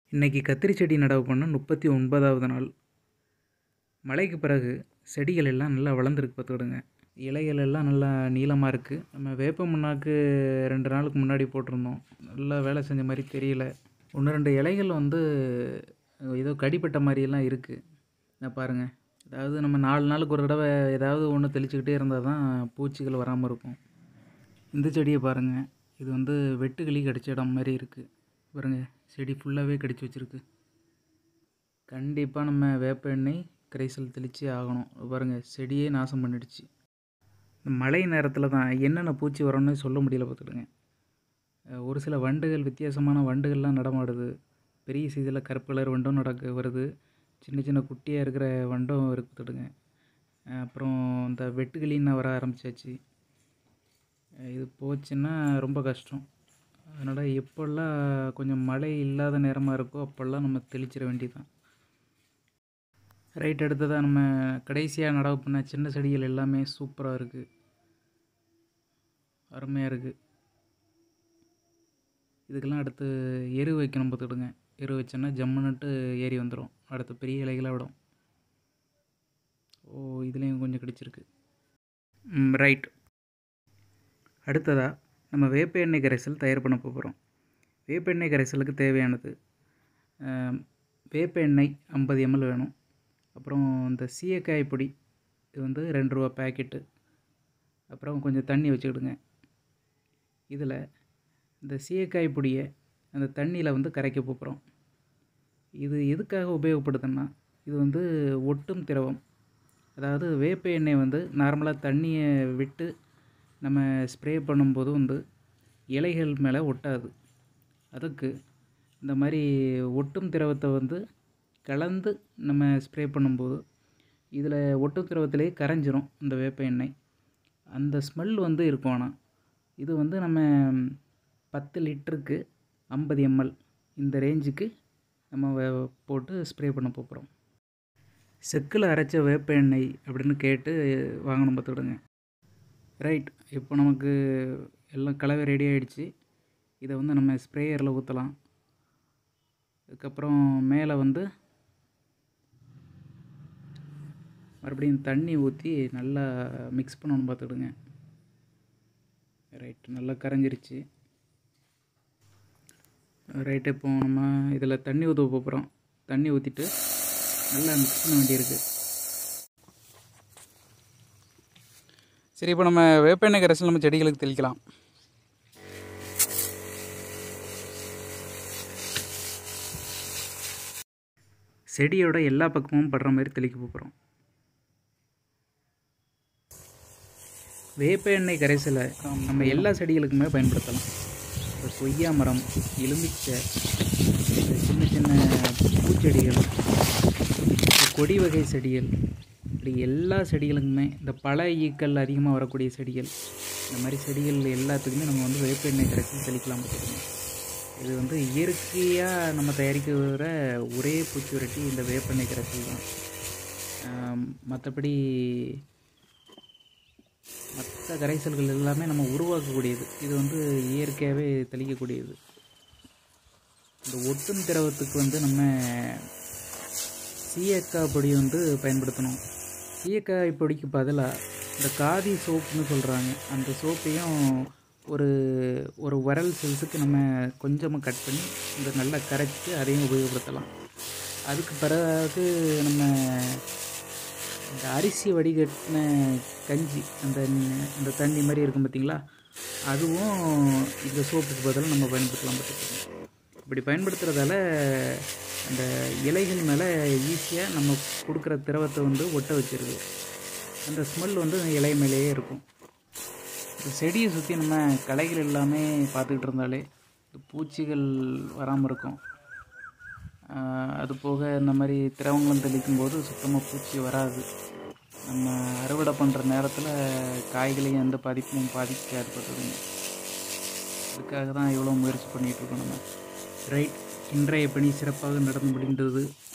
இன்றைக்கி கத்திரி செடி நடவு பண்ண முப்பத்தி ஒன்பதாவது நாள் மழைக்கு பிறகு செடிகள் எல்லாம் நல்லா வளர்ந்துருக்கு பார்த்துக்கிடுங்க இலைகள் எல்லாம் நல்லா நீளமாக இருக்குது நம்ம வேப்ப முன்னாக்கு ரெண்டு நாளுக்கு முன்னாடி போட்டிருந்தோம் நல்லா வேலை செஞ்ச மாதிரி தெரியல ஒன்று ரெண்டு இலைகள் வந்து ஏதோ கடிப்பட்ட மாதிரியெல்லாம் இருக்குது நான் பாருங்கள் அதாவது நம்ம நாலு நாளுக்கு ஒரு தடவை ஏதாவது ஒன்று தெளிச்சுக்கிட்டே இருந்தால் தான் பூச்சிகள் வராமல் இருக்கும் இந்த செடியை பாருங்கள் இது வந்து வெட்டுக்கிளி கடிச்ச இடம் மாதிரி இருக்குது பாருங்க செடி ஃபுல்லாகவே கடிச்சு வச்சுருக்கு கண்டிப்பாக நம்ம வேப்ப எண்ணெய் கரைசல் தெளிச்சே ஆகணும் பாருங்கள் செடியே நாசம் பண்ணிடுச்சு இந்த மழை நேரத்தில் தான் என்னென்ன பூச்சி வரும்னு சொல்ல முடியல பார்த்துடுங்க அஹ் ஒரு சில வண்டுகள் வித்தியாசமான வண்டுகள்லாம் நடமாடுது பெரிய சைஸில் கருப்பு கலர் வண்டும் நடக்க வருது சின்ன சின்ன குட்டியாக இருக்கிற வண்டும் இருக்கு பார்த்துடுங்க அஹ் அப்புறம் இந்த வெட்டுக்கிளின்னு வர ஆரம்பிச்சாச்சு அஹ் இது போச்சுன்னா ரொம்ப கஷ்டம் அதனால் எப்போல்லாம் கொஞ்சம் மழை இல்லாத நேரமாக இருக்கோ அப்போல்லாம் நம்ம தெளிச்சிட வேண்டியதுதான் ரைட் அடுத்ததாக நம்ம கடைசியாக நடவு பண்ண சின்ன செடிகள் எல்லாமே சூப்பராக இருக்குது அருமையாக இருக்குது இதுக்கெல்லாம் அடுத்து எரு வைக்கணும் பார்த்துக்கிடுங்க எரு வச்சோன்னா ஜம்முன்னுட்டு ஏறி வந்துடும் அடுத்து பெரிய இலைகளாக விடும் ஓ இதுலேயும் கொஞ்சம் கிடச்சிருக்கு ரைட் அடுத்ததாக நம்ம வேப்ப எண்ணெய் கரைசல் தயார் பண்ண போகிறோம் வேப்ப எண்ணெய் கரைசலுக்கு தேவையானது ஆம், வேப்ப எண்ணெய் ஐம்பது எம்எல் வேணும் அப்புறம் இந்த சீயக்காய் பொடி இது வந்து ரெண்டு ரூபா பேக்கெட்டு அப்புறம் கொஞ்சம் தண்ணி வச்சுக்கிடுங்க இதில் இந்த சீயக்காய் பொடியை அந்த தண்ணியில் வந்து கரைக்க போகிறோம் இது எதுக்காக உபயோகப்படுதுன்னா இது வந்து ஒட்டும் திரவம் அதாவது வேப்ப எண்ணெய் வந்து நார்மலாக தண்ணியை விட்டு நம்ம ஸ்ப்ரே பண்ணும்போது வந்து இலைகள் மேலே ஒட்டாது அதுக்கு இந்த மாதிரி ஒட்டும் திரவத்தை வந்து கலந்து நம்ம ஸ்ப்ரே பண்ணும்போது இதில் ஒட்டும் திரவத்திலே கரைஞ்சிரும் இந்த வேப்ப எண்ணெய் அந்த ஸ்மெல் வந்து இருக்கும் ஆனால் இது வந்து நம்ம பத்து லிட்டருக்கு ஐம்பது எம்எல் இந்த ரேஞ்சுக்கு நம்ம வே- போட்டு ஸ்ப்ரே பண்ண போகிறோம் செக்கில் அரைச்ச வேப்ப எண்ணெய் அப்படின்னு கேட்டு வாங்கணும் பார்த்துக்கிடுங்க ரைட் இப்போ நமக்கு எல்லாம் கலவை ரெடி ஆயிடுச்சு இதை வந்து நம்ம ஸ்ப்ரேயரில் ஊற்றலாம் அதுக்கப்புறம் மேலே வந்து மறுபடியும் தண்ணி ஊற்றி நல்லா மிக்ஸ் பண்ணணும் பார்த்துக்கிடுங்க ரைட் நல்லா கரைஞ்சிருச்சு ரைட் இப்போ நம்ம இதில் தண்ணி ஊற்ற போகிறோம் தண்ணி ஊற்றிட்டு நல்லா மிக்ஸ் பண்ண வேண்டியிருக்கு சரி இப்போ நம்ம வேப்ப எண்ணெய் கரைசல் நம்ம செடிகளுக்கு தெளிக்கலாம் செடியோட எல்லா பக்கமும் படுற மாதிரி தெளிக்க போகிறோம் வேப்ப எண்ணெய் கரைசலை நம்ம எல்லா செடிகளுக்குமே பயன்படுத்தலாம் இப்போ கொய்யா மரம் எலுமிச்சை இந்த சின்ன சின்ன பூச்செடிகள் இந்த கொடி வகை செடிகள் இப்படி எல்லா செடிகளுக்குமே இந்த பழ ஈக்கள் அதிகமாக வரக்கூடிய செடிகள் இந்த மாதிரி செடிகள் எல்லாத்துக்குமே நம்ம வந்து வேப்ப எண்ணெய் கரைசல் தெளிக்கலாம் பார்த்துக்கோங்க இது வந்து இயற்கையாக நம்ம தயாரிக்கிற ஒரே பூச்சி விரட்டி இந்த வேப்பெண்ணெய் கரைசல் தான் மற்றபடி மற்ற கரைசல்கள் எல்லாமே நம்ம உருவாக்கக்கூடியது இது வந்து இயற்கையாகவே தெளிக்கக்கூடியது இந்த ஒட்டும் திரவத்துக்கு வந்து நம்ம சீயக்காய் பொடி வந்து பயன்படுத்தணும் சீயக்காய் பொடிக்கு பதிலாக இந்த காதி சோப்புன்னு சொல்கிறாங்க அந்த சோப்பையும் ஒரு ஒரு வரல் சைஸுக்கு நம்ம கொஞ்சமாக கட் பண்ணி இந்த நல்லா கரைச்சி அதையும் உபயோகப்படுத்தலாம் அதுக்கு பிறகு நம்ம இந்த அரிசி வடிகட்டின கஞ்சி அந்த ந- அந்த தண்ணி மாதிரி இருக்கும் பார்த்தீங்களா அதுவும் இந்த சோப்புக்கு பதிலாக நம்ம பயன்படுத்தலாம் பார்த்துக்கோங்க இப்படி பயன்படுத்துகிறதால அந்த இலைகள் மேலே ஈஸியாக நம்ம கொடுக்குற திரவத்தை வந்து ஒட்ட வச்சிருது அந்த ஸ்மெல் வந்து அந்த இலை மேலேயே இருக்கும் இந்த செடியை சுற்றி நம்ம களைகள் எல்லாமே பார்த்துக்கிட்டு இருந்தாலே இந்த பூச்சிகள் வராமல் இருக்கும் ஆஹ் அது போக இந்த மாதிரி திரவங்களும் தெளிக்கும் போது சுத்தமாக பூச்சி வராது நம்ம அறுவடை பண்ணுற நேரத்தில் காய்களையும் எந்த பாதிப்பும் பாதிக்காது பார்த்துக்கோங்க அதுக்காக தான் இவ்வளோ முயற்சி பண்ணிகிட்டு இருக்கோம் நம்ம ரைட் இன்றைய பணி சிறப்பாக நடந்து முடிந்தது